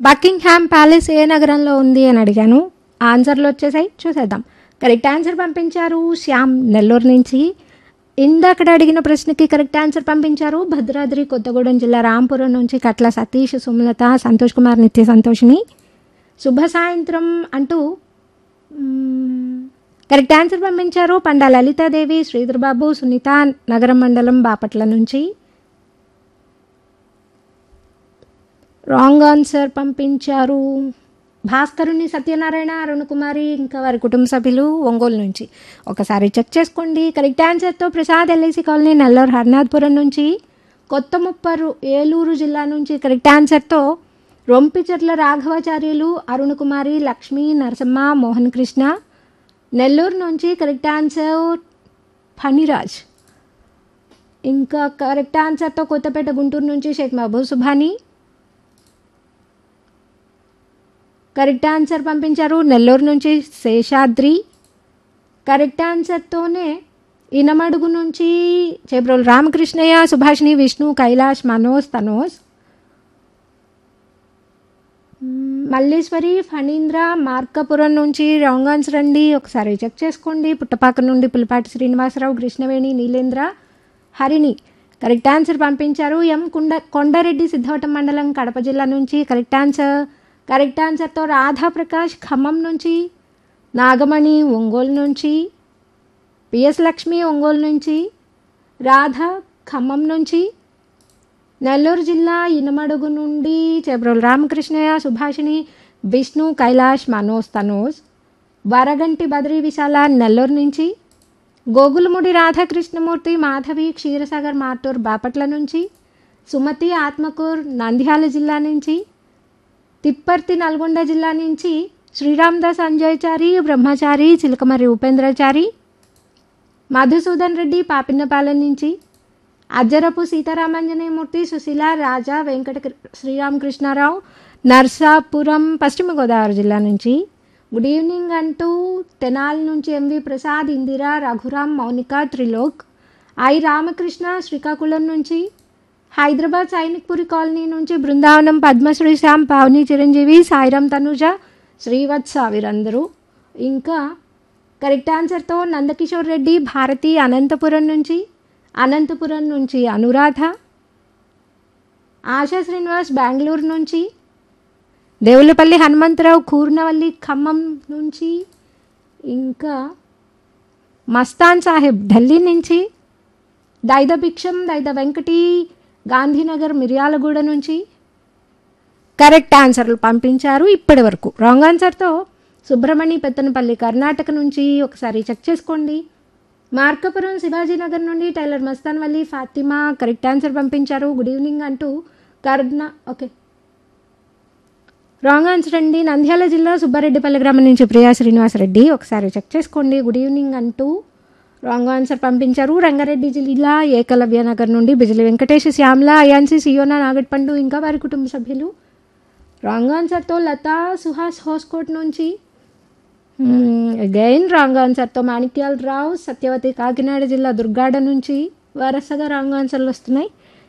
Buckingham Palace ఏ నగరంలో ఉంది అని అడిగాను ఆన్సర్లు వచ్చేసాయి చూసేద్దాం కరెక్ట్ ఆన్సర్ పంపించారు శ్యామ్ నెల్లూరు నుంచి ఇందాకడ అడిగిన ప్రశ్నకి కరెక్ట్ ఆన్సర్ పంపించారు భద్రాద్రి కొత్తగూడెం జిల్లా రాంపురం నుంచి కట్ల సతీష్ సుమలత సంతోష్ కుమార్ నిత్య సంతోషిని శుభ సాయంత్రం అంటూ మ్మ్, కరెక్ట్ ఆన్సర్ పంపించారు పండా లలితాదేవి శ్రీధర్ బాబు సునీత నగరం మండలం బాపట్ల నుంచి రాంగ్ ఆన్సర్ పంపించారు భాస్కరుని సత్యనారాయణ అరుణకుమారి ఇంకా వారి కుటుంబ సభ్యులు ఒంగోలు నుంచి ఒకసారి చెక్ చేసుకోండి కరెక్ట్ ఆన్సర్తో ప్రసాద్ ఎల్ఐసి కాలనీ నెల్లూరు హర్నాథ్పురం నుంచి కొత్త ముప్పరు ఏలూరు జిల్లా నుంచి కరెక్ట్ ఆన్సర్తో రొంపిచెట్ల రాఘవాచార్యులు అరుణకుమారి లక్ష్మి నరసమ్మ మోహన్ కృష్ణ నెల్లూరు నుంచి కరెక్ట్ ఆన్సర్ ఫణిరాజ్ ఇంకా కరెక్ట్ ఆన్సర్తో కొత్తపేట గుంటూరు నుంచి షేక్ మహబూబ్ సుభానీ కరెక్ట్ ఆన్సర్ పంపించారు నెల్లూరు నుంచి శేషాద్రి కరెక్ట్ ఆన్సర్తోనే ఇనమడుగు నుంచి చేబ్రోలు రామకృష్ణయ్య సుభాషిణి విష్ణు కైలాష్ మనోజ్ తనోజ్ మ్మ్, మల్లీశ్వరి ఫణీంద్ర మార్కపురం నుంచి రాంగ్ ఆన్సర్ అండి ఒకసారి చెక్ చేసుకోండి పుట్టపాక నుండి పులిపాటి శ్రీనివాసరావు కృష్ణవేణి నీలేంద్ర హరిణి కరెక్ట్ ఆన్సర్ పంపించారు ఎం కుండ కొండారెడ్డి సిద్ధవటం మండలం కడప జిల్లా నుంచి కరెక్ట్ ఆన్సర్ కరెక్ట్ ఆన్సర్తో రాధాప్రకాష్ ఖమ్మం నుంచి నాగమణి ఒంగోలు నుంచి పిఎస్ లక్ష్మి ఒంగోలు నుంచి రాధ ఖమ్మం నుంచి నెల్లూరు జిల్లా ఇనమడుగు నుండి చెబ్రోలు రామకృష్ణయ్య సుభాషిణి విష్ణు కైలాష్ మనోజ్ తనోజ్ వరగంటి బద్రి విశాల నెల్లూరు నుంచి గోగులముడి రాధాకృష్ణమూర్తి మాధవి క్షీరసాగర్ మార్టూర్ బాపట్ల నుంచి సుమతి ఆత్మకూర్ నంద్యాల జిల్లా నుంచి తిప్పర్తి నల్గొండ జిల్లా నుంచి శ్రీరామదాస్ అంజయ్చారి బ్రహ్మచారి చిలకమర్రి ఉపేంద్రచారి మధుసూదన్ రెడ్డి పాపిన్నపాలెం నుంచి అజ్జరపు సీతారామాంజనేయమూర్తి సుశీల రాజా వెంకట కృ- శ్రీరామకృష్ణారావు నర్సాపురం పశ్చిమ గోదావరి జిల్లా నుంచి గుడ్ ఈవినింగ్ అంటూ తెనాల్ నుంచి ఎంవి ప్రసాద్ ఇందిరా రఘురాం మౌనిక త్రిలోక్ ఐ రామకృష్ణ శ్రీకాకుళం నుంచి హైదరాబాద్ సైనిక్పురి కాలనీ నుంచి బృందావనం పద్మశ్రీ శ్యామ్ పావని చిరంజీవి సాయిరామ్ తనుజ శ్రీవత్స వీరందరూ ఇంకా కరెక్ట్ ఆన్సర్తో నందకిషోర్ రెడ్డి భారతి అనంతపురం నుంచి అనంతపురం నుంచి అనురాధ ఆశా శ్రీనివాస్ బెంగళూరు నుంచి దేవులపల్లి హనుమంతరావు కూర్నవల్లి ఖమ్మం నుంచి ఇంకా మస్తాన్ సాహెబ్ ఢిల్లీ నుంచి దైద భిక్షం దైద వెంకటి గాంధీనగర్ మిర్యాలగూడ నుంచి కరెక్ట్ ఆన్సర్లు పంపించారు ఇప్పటి వరకు రాంగ్ ఆన్సర్తో సుబ్రహ్మణి పెత్తనపల్లి కర్ణాటక నుంచి ఒకసారి చెక్ చేసుకోండి మార్కపురం శివాజీనగర్ నుండి tailor Mastan Valli Fatima correct answer పంపించారు గుడ్ ఈవినింగ్ అంటూ కర్ణ ఓకే రాంగ్ ఆన్సర్ అండి నంద్యాల జిల్లా సుబ్బారెడ్డిపల్లి గ్రామం నుంచి ప్రియా శ్రీనివాసరెడ్డి ఒకసారి చెక్ చేసుకోండి గుడ్ ఈవినింగ్ అంటూ రాంగ్ ఆన్సర్ పంపించారు రంగారెడ్డి జిల్లా ఏకలవ్య నగర్ నుండి బిజిలి వెంకటేష్ శ్యామ్ల అయాన్సి సియోనా నాగట్పండు ఇంకా వారి కుటుంబ సభ్యులు రాంగ్ ఆన్సర్తో లతా సుహాస్ హోస్కోట్ నుంచి అగైన్ రాంగ్ ఆన్సర్తో మాణిక్యాల రావు సత్యవతి కాకినాడ జిల్లా దుర్గాడ నుంచి వరుసగా రాంగ్ ఆన్సర్లు వస్తున్నాయి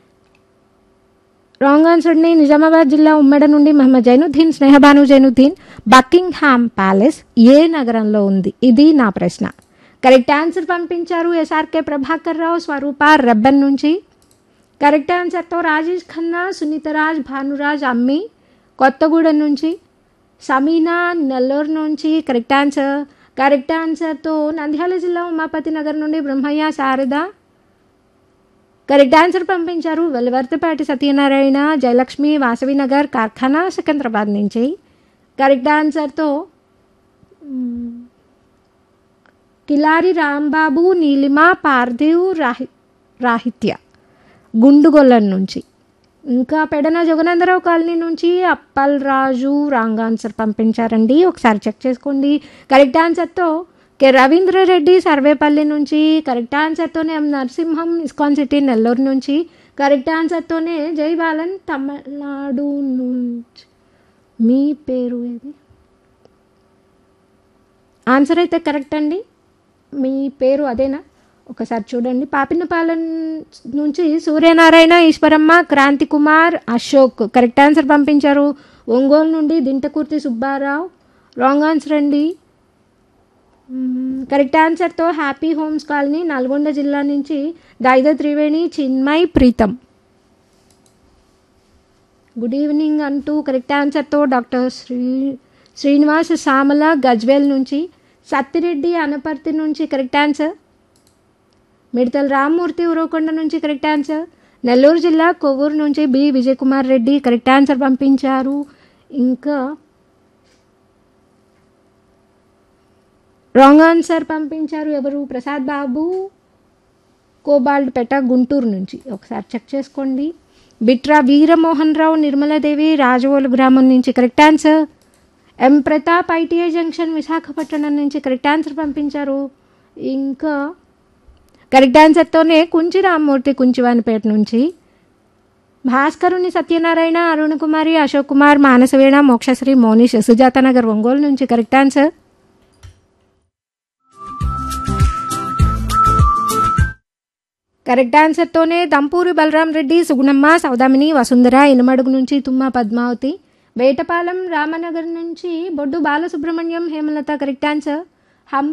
రాంగ్ ఆన్సర్ని నిజామాబాద్ జిల్లా ఉమ్మడి నుండి మహమ్మద్ జైనుద్దీన్ స్నేహబాను జైనుద్దీన్ బకింగ్హామ్ ప్యాలెస్ ఏ నగరంలో ఉంది ఇది నా ప్రశ్న కరెక్ట్ ఆన్సర్ పంపించారు ఎస్ఆర్కే ప్రభాకర్ రావు స్వరూప రెబ్బన్ నుంచి కరెక్ట్ ఆన్సర్తో రాజేష్ ఖన్నా సునీతరాజ్ భానురాజ్ అమ్మి కొత్తగూడెం నుంచి సమీనా నెల్లూరు నుంచి కరెక్ట్ ఆన్సర్ కరెక్ట్ ఆన్సర్తో నంద్యాల జిల్లా ఉమాపతి నగర్ నుండి బ్రహ్మయ్య శారద కరెక్ట్ ఆన్సర్ పంపించారు వెలువర్తిపాటి సత్యనారాయణ జయలక్ష్మి వాసవి నగర్ కార్ఖానా సికింద్రాబాద్ నుంచి కరెక్ట్ ఆన్సర్తో మ్, కిలారి రాంబాబు నీలిమ పార్థివ్ రాహి రాహిత్య గుండుగొల్లం నుంచి ఇంకా పెడన జగనందరావు కాలనీ నుంచి అప్పల్ రాజు రాంగ్ ఆన్సర్ పంపించారండి ఒకసారి చెక్ చేసుకోండి కరెక్ట్ ఆన్సర్తో కె రవీంద్రరెడ్డి సర్వేపల్లి నుంచి కరెక్ట్ ఆన్సర్తోనే M Narasimham ISKCON city Nellore నుంచి కరెక్ట్ ఆన్సర్తోనే జై బాలన్ తమిళనాడు నుంచి మీ పేరు ఏది ఆన్సర్ అయితే కరెక్ట్ అండి మీ పేరు అదేనా ఒకసారి చూడండి పాపినపాలెం నుంచి సూర్యనారాయణ ఈశ్వరమ్మ క్రాంతి కుమార్ అశోక్ కరెక్ట్ ఆన్సర్ పంపించారు ఒంగోలు నుండి దింటకుర్తి సుబ్బారావు రాంగ్ ఆన్సర్ అండి మ్మ్, కరెక్ట్ ఆన్సర్తో హ్యాపీ హోమ్స్ కాలనీ నల్గొండ జిల్లా నుంచి దైద త్రివేణి చిన్మయ్ ప్రీతం గుడ్ ఈవినింగ్ అంటూ కరెక్ట్ ఆన్సర్తో డాక్టర్ శ్రీ శ్రీనివాస్ సామల గజ్వేల్ నుంచి సత్తిరెడ్డి అనపర్తి నుంచి కరెక్ట్ ఆన్సర్ మిడతల రామ్మూర్తి ఉరవకొండ నుంచి కరెక్ట్ ఆన్సర్ నెల్లూరు జిల్లా కొవ్వూరు నుంచి B Vijayakumar Reddy correct answer పంపించారు ఇంకా రాంగ్ ఆన్సర్ పంపించారు ఎవరు ప్రసాద్ బాబు కోబాల్డ్ పేట గుంటూరు నుంచి ఒకసారి చెక్ చేసుకోండి బిట్రా వీరమోహన్ రావు నిర్మలాదేవి రాజవోలు గ్రామం నుంచి correct answer M Pratap ITI junction Visakhapatnam నుంచి కరెక్ట్ ఆన్సర్ పంపించారు ఇంకా కరెక్ట్ ఆన్సర్తోనే కుంచి రామ్మూర్తి కుంచివానిపేట నుంచి భాస్కరుని సత్యనారాయణ అరుణ్ కుమారి అశోక్ కుమార్ మానసవీణ మోక్షశ్రీ మోనిష్ సుజాత నగర్ ఒంగోలు నుంచి కరెక్ట్ ఆన్సర్ కరెక్ట్ ఆన్సర్తోనే దంపూరి బలరాం రెడ్డి సుగుణమ్మ సౌదామిని వసుంధర ఇనమడుగు నుంచి తుమ్మ పద్మావతి వేటపాలెం రామనగర్ నుంచి బొడ్డు బాలసుబ్రహ్మణ్యం హేమలత కరెక్ట్ ఆన్సర్